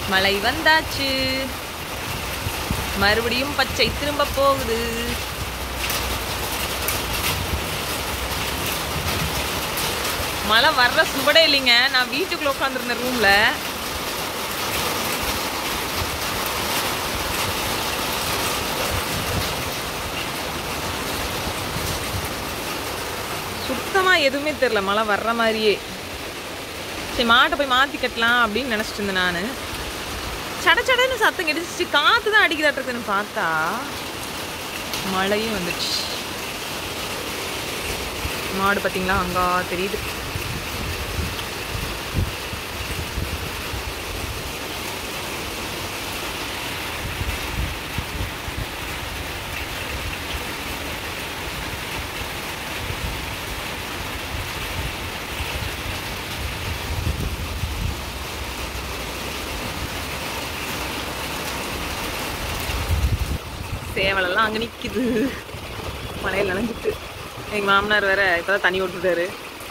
மழை வந்தாச்சு மறுபடியும் பச்சை திரும்ப போகுது மழை வர்ற சுவடே இல்லைங்க நான் வீட்டுக்குள்ள உட்காந்துருந்தேன் ரூம்ல சுத்தமா எதுவுமே தெரியல மழை வர்ற மாதிரியே சரி மாட்டை போய் மாத்தி கட்டலாம் அப்படின்னு நினைச்சிட்டு இருந்தேன் நான் சட சடன்னு சத்தம் கிடைச்சிச்சு காத்து தான் அடிக்கிறாட்டுருக்குன்னு பார்த்தா மழையும் வந்துச்சு மாடு பார்த்தீங்களா அங்கா தெரியுது சேவலெல்லாம் அங்கே நிற்கிது மழையில் நனைஞ்சிட்டு எங்கள் மாமனார் வேற இப்போதான் தண்ணி விட்டுட்டாரு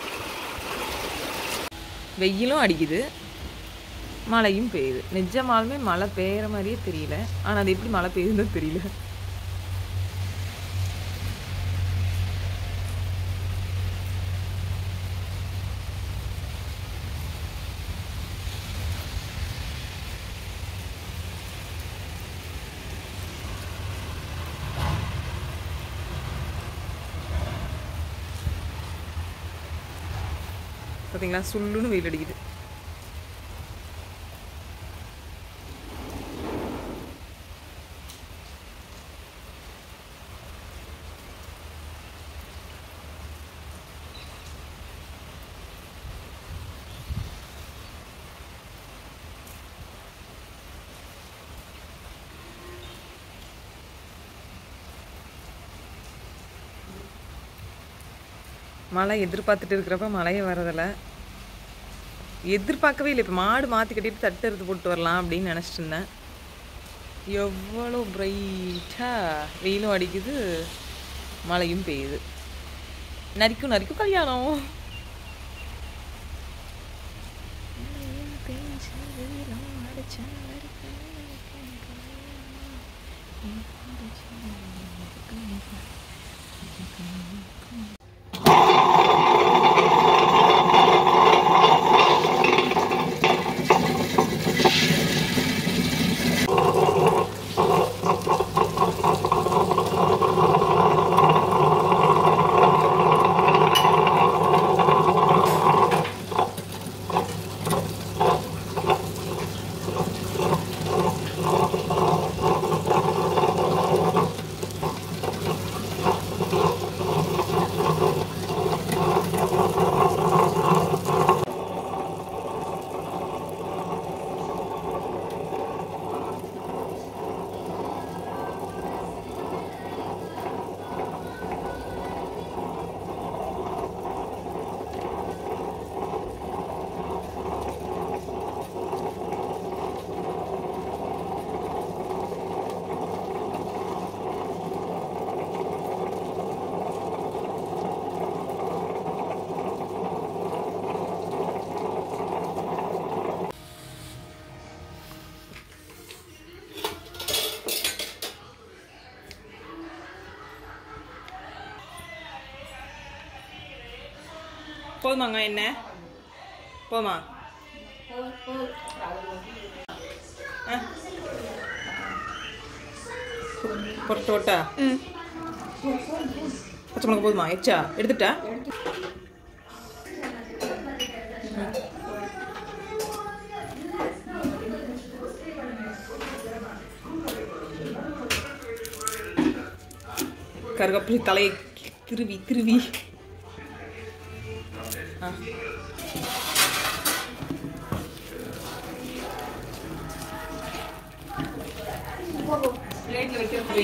வெயிலும் அடிக்குது மழையும் பெய்யுது நிஜமாலுமே மழை பெய்யுற மாதிரியே தெரியல ஆனால் அது எப்படி மழை பெய்யுதுன்னு தெரியல பார்த்தீங்களா சுள்ளுன்னு வெயில் அடிக்குது மழை எதிர்பார்த்துட்டு இருக்கிறப்ப மழையே வரதில்ல எதிர்பார்க்கவே இல்லை இப்போ மாடு மாற்றி கட்டிட்டு தட்டு எடுத்து போட்டு வரலாம் அப்படின்னு நினச்சிட்டு இருந்தேன் எவ்வளோ பிரைட்டாக வெயிலும் அடிக்குது மழையும் பெய்யுது நரிக்கும் நரிக்கும் கல்யாணம் போதுமாங்க என்ன போமா பொட்டோட்டா பச்சை மிளகா போதுமா எச்சா எடுத்துட்டா கருகப்பிள்ளை தலையை திருவி திருவி ஆ பிளேட்ல வைக்கிற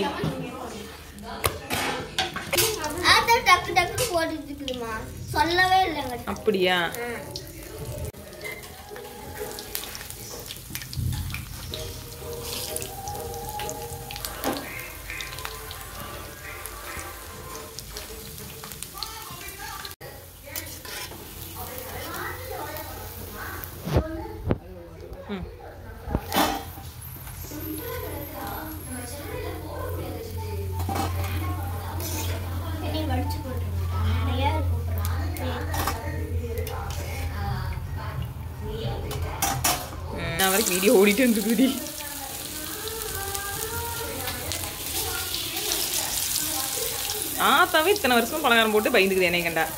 அதான் டக்கு டக்கு போட்டுட்டு இருக்குதுமா சொல்லவே இல்லைங்க அப்படியா ம் நான் வரைக்கும் வீடியோ ஓடிட்டு இருந்துக்குடி ஆத்தாவே இத்தனை வருஷம் பலகாரம் போட்டு பயந்துக்குது என்னை கண்டா